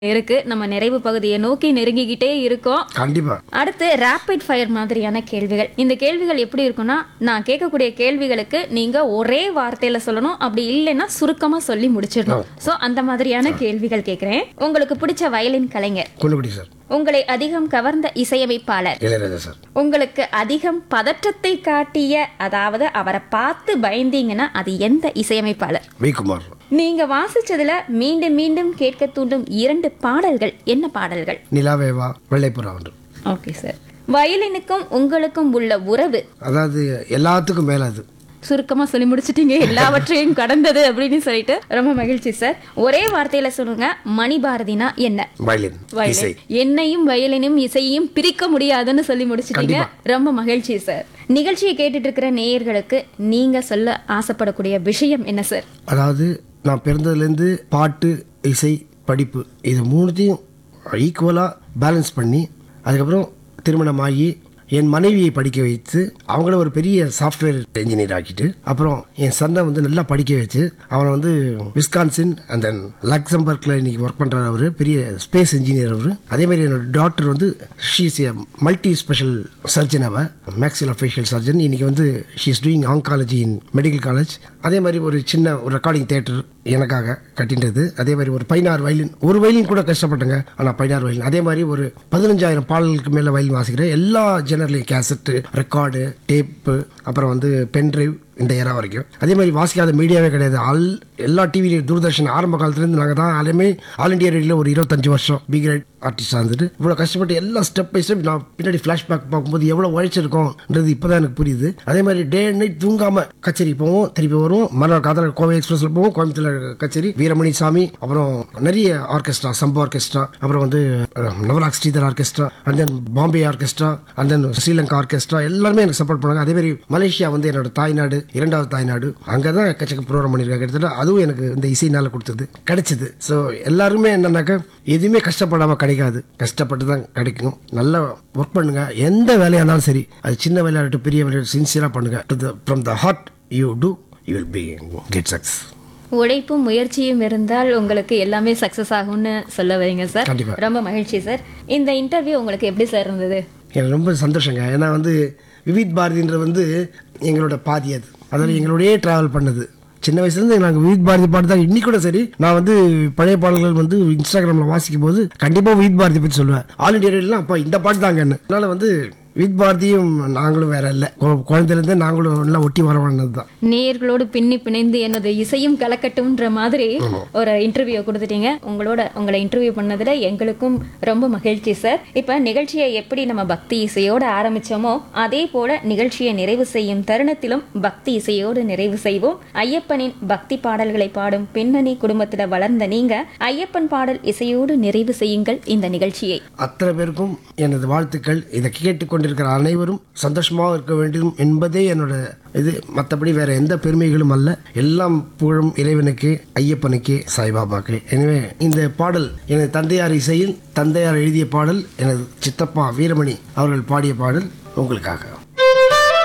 இருக்கு நம்ம நிறைவு பகுதியை நோக்கி நெருங்கிக்கிட்டே இருக்கோம் கண்டிப்பா அடுத்து ரேபிட் ஃபயர் மாதிரியான கேள்விகள் இந்த கேள்விகள் எப்படி இருக்கும்னா நான் கேட்கக்கூடிய கேள்விகளுக்கு நீங்க ஒரே வார்த்தையில சொல்லணும் அப்படி இல்லைன்னா சுருக்கமா சொல்லி முடிச்சிடணும் சோ அந்த மாதிரியான கேள்விகள் கேட்கிறேன் உங்களுக்கு பிடிச்ச வயலின் கலைஞர் குண்டுபிடி சார் உங்களை அதிகம் கவர்ந்த இசையமைப்பாளர் இளையராஜா சார் உங்களுக்கு அதிகம் பதற்றத்தை காட்டிய அதாவது அவரை பார்த்து பயந்தீங்கன்னா அது எந்த இசையமைப்பாளர் வி குமார் நீங்க வாசிச்சதுல மீண்டும் மீண்டும் கேட்க தூண்டும் இரண்டு பாடல்கள் என்ன பாடல்கள் நிலாவேவா வெள்ளைப்புறா ஒன்று ஓகே சார் வயலினுக்கும் உங்களுக்கும் உள்ள உறவு அதாவது எல்லாத்துக்கும் மேல அது சுருக்கமா சொல்லி முடிச்சிட்டீங்க எல்லாவற்றையும் கடந்தது அப்படின்னு சொல்லிட்டு ரொம்ப மகிழ்ச்சி சார் ஒரே வார்த்தையில சொல்லுங்க மணிபாரதினா என்ன வயலின் இசை வயலின் என்னையும் வயலினும் இசையையும் பிரிக்க முடியாதுன்னு சொல்லி முடிச்சிட்டீங்க ரொம்ப மகிழ்ச்சி சார் நிகழ்ச்சியை கேட்டுட்டு இருக்கிற நேயர்களுக்கு நீங்க சொல்ல ஆசைப்படக்கூடிய விஷயம் என்ன சார் அதாவது நான் பிறந்ததுலேருந்து பாட்டு இசை படிப்பு இது மூணுத்தையும் ஈக்குவலாக பேலன்ஸ் பண்ணி அதுக்கப்புறம் திருமணமாகி என் மனைவியை படிக்க வைத்து அவங்கள ஒரு பெரிய சாஃப்ட்வேர் இன்ஜினியர் ஆக்கிட்டு அப்புறம் என் சன்னை வந்து நல்லா படிக்க வச்சு அவனை வந்து விஸ்கான்சின் அந்த லக்சம்பர்க்ல இன்னைக்கு ஒர்க் பண்றாரு அவரு பெரிய ஸ்பேஸ் இன்ஜினியர் அவரு அதே மாதிரி என்னோட டாக்டர் வந்து ஷீஸ் மல்டி ஸ்பெஷல் சர்ஜன் அவ மேக்ஸில் ஃபேஷியல் சர்ஜன் இன்னைக்கு வந்து she's doing oncology in medical college அதே மாதிரி ஒரு சின்ன ஒரு ரெக்கார்டிங் தேட்டர் எனக்காக கட்டின்றது அதே மாதிரி ஒரு பதினாறு வயலின் ஒரு வயலின் கூட கஷ்டப்பட்டேங்க ஆனால் பதினாறு வயலின் அதே மாதிரி ஒரு பதினஞ்சாயிரம் பாடல்களுக்கு மேலே வயலின் வாசிக்கிறேன் எல்லா ஜெனரலையும் கேசட்டு ரெக்கார்டு டேப்பு அப்புறம் வந்து பென்ட்ரைவ் இந்த ஏரா வரைக்கும் அதே மாதிரி வாசிக்காத மீடியாவே கிடையாது ஆல் எல்லா டிவிலையும் தூர்தர்ஷன் ஆரம்ப காலத்துலேருந்து நாங்கள் தான் ஆளுமே ஆல் இண்டியா ரேடியோவில் ஒரு இருபத்தஞ்சு வருஷம் பி கிரேட் ஆர்டிஸ்டாக இருந்துட்டு இவ்வளோ கஷ்டப்பட்டு எல்லா ஸ்டெப் பை ஸ்டெப் நான் பின்னாடி ஃப்ளாஷ்பேக் பார்க்கும்போது எவ்வளோ உழைச்சிருக்கோன்றது இப்போ தான் எனக்கு புரியுது அதே மாதிரி டே அண்ட் நைட் தூங்காமல் கச்சேரி போவோம் திருப்பி வருவோம் மறுநாள் காதல் கோவை எக்ஸ்பிரஸில் போவோம் கோயம்புத்தூர் கச்சேரி வீரமணி சாமி அப்புறம் நிறைய ஆர்கெஸ்ட்ரா சம்பு ஆர்கெஸ்ட்ரா அப்புறம் வந்து ah, Navarag Sridhar orchestra and then Bombay orchestra and then Sri Lanka orchestra எல்லாருமே எனக்கு சப்போர்ட் பண்ணாங்க அதே மாதிரி மலேசியா வந்து என்னோட தாய்நாடு இரண்டாவது தாய்நாடு அங்கே தான் எக்கச்சக்க ப்ரோக்ராம் பண்ணியிருக்காங்க கிட்டத்தட்ட அதுவும் எனக்கு இந்த இசைனால கொடுத்தது கிடைச்சது ஸோ எல்லாருமே என்னன்னாக்கா எதுவுமே கஷ்டப்படாமல் கிடைக்காது கஷ்டப்பட்டு தான் கிடைக்கும் நல்லா ஒர்க் பண்ணுங்க எந்த வேலையாக இருந்தாலும் சரி அது சின்ன வேலையாகட்டும் பெரிய வேலையாகட்டும் சின்சியராக பண்ணுங்க from the heart you do you will be get success உழைப்பும் முயற்சியும் இருந்தால் உங்களுக்கு எல்லாமே சக்சஸ் ஆகும்னு சொல்ல வரீங்க சார் கண்டிப்பா. ரொம்ப மகிழ்ச்சி சார் இந்த இன்டர்வியூ உங்களுக்கு எப்படி சார் இருந்தது எனக்கு ரொம்ப சந்தோஷங்க ஏன்னா வந்து விவித் பாரதின்ற வந்து எங்களோட பாதி அது அதாவது எங்களோடயே ட்ராவல் பண்ணது சின்ன வயசுலேருந்து நாங்கள் விவித் பாரதி பாட்டு தான் இன்னைக்கு கூட சரி நான் வந்து பழைய பாடல்கள் வந்து இன்ஸ்டாகிராமில் வாசிக்கும் போது கண்டிப்பாக விவித் பாரதி பற்றி சொல்லுவேன் ஆல் இண்டியா ரேடியோலாம் அப்போ இந்த பாட்டு தாங்கன்னு அதனால வந்து வித் பாரதியும் நாங்களும் வேற இல்லை கு- குழந்தையிலேருந்தே நாங்களும் எல்லாம் ஒட்டி வரவானது தான் நேயர்களோடு பின்னி பிணைந்து எனது இசையும் கலக்கட்டும்ன்ற மாதிரி ஒரு இன்டர்வியூ கொடுத்துட்டீங்க உங்களோட உங்களை இன்டர்வியூ பண்ணதுல எங்களுக்கும் ரொம்ப மகிழ்ச்சி சார் இப்ப நிகழ்ச்சியை எப்படி நம்ம பக்தி இசையோட ஆரம்பிச்சோமோ அதே போல நிகழ்ச்சியை நிறைவு செய்யும் தருணத்திலும் பக்தி இசையோடு நிறைவு செய்வோம் ஐயப்பனின் பக்தி பாடல்களை பாடும் பின்னணி குடும்பத்துல வளர்ந்த நீங்க ஐயப்பன் பாடல் இசையோடு நிறைவு செய்யுங்கள் இந்த நிகழ்ச்சியை அத்தனை பேருக்கும் எனது வாழ்த்துக்கள் இதை கேட்டுக்கொண்டிருக்கிற அனைவரும் சந்தோஷமாக இருக்க வேண்டும் என்பதே என்னோட இது மற்றபடி வேற எந்த பெருமைகளும் அல்ல எல்லாம் புகழும் இறைவனுக்கு ஐயப்பனுக்கே சாய்பாபாக்கு எனவே இந்த பாடல் எனது தந்தையார் இசையில் தந்தையார் எழுதிய பாடல் எனது சித்தப்பா வீரமணி அவர்கள் பாடிய பாடல் உங்களுக்காக